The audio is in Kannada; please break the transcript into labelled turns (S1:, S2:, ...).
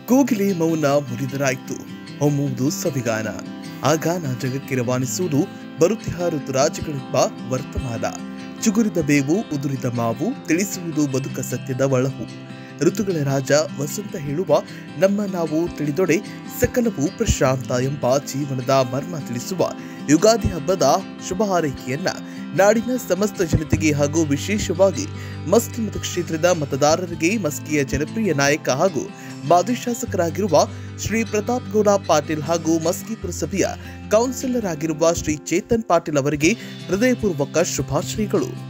S1: ಕೋಗಿಲೆ ಮೌನ ಮುರಿದರಾಯಿತು ಹೊಮ್ಮುವುದು ಸವಿಗಾನ ಆ ಗಾನ ಜಗಕ್ಕೆ ರವಾನಿಸುವುದು ಬರುತ್ತಿಹ ಋತುರಾಜಗಳೆಂಬ ವರ್ತಮಾನ ಚುಗುರಿದ ಬೇವು ಉದುರಿದ ಮಾವು ತಿಳಿಸುವುದು ಬದುಕ ಸತ್ಯದ ಒಳಹು ಋತುಗಳ ರಾಜ ವಸಂತ ಹೇಳುವ ನಮ್ಮ ನಾವು ತಿಳಿದೊಡೆ ಸಕಲವು ಪ್ರಶಾಂತ ಎಂಬ ಜೀವನದ ಮರ್ಮ ತಿಳಿಸುವ ಯುಗಾದಿ ಹಬ್ಬದ ಶುಭ ಹಾರೈಕೆಯನ್ನ ನಾಡಿನ ಸಮಸ್ತ ಜನತೆಗೆ ಹಾಗೂ ವಿಶೇಷವಾಗಿ ಮಸ್ಕಿ ಮತಕ್ಷೇತ್ರದ ಮತದಾರರಿಗೆ ಮಸ್ಕಿಯ ಜನಪ್ರಿಯ ನಾಯಕ ಹಾಗೂ ಮಾಜಿ ಶಾಸಕರಾಗಿರುವ ಶ್ರೀ ಪ್ರತಾಪ್ ಗೌಡ ಪಾಟೀಲ್ ಹಾಗೂ ಮಸ್ಕಿ ಪುರಸಭೆಯ ಕೌನ್ಸಿಲರ್ ಆಗಿರುವ ಶ್ರೀ ಚೇತನ್ ಪಾಟೀಲ್ ಅವರಿಗೆ ಹೃದಯಪೂರ್ವಕ ಶುಭಾಶಯಗಳು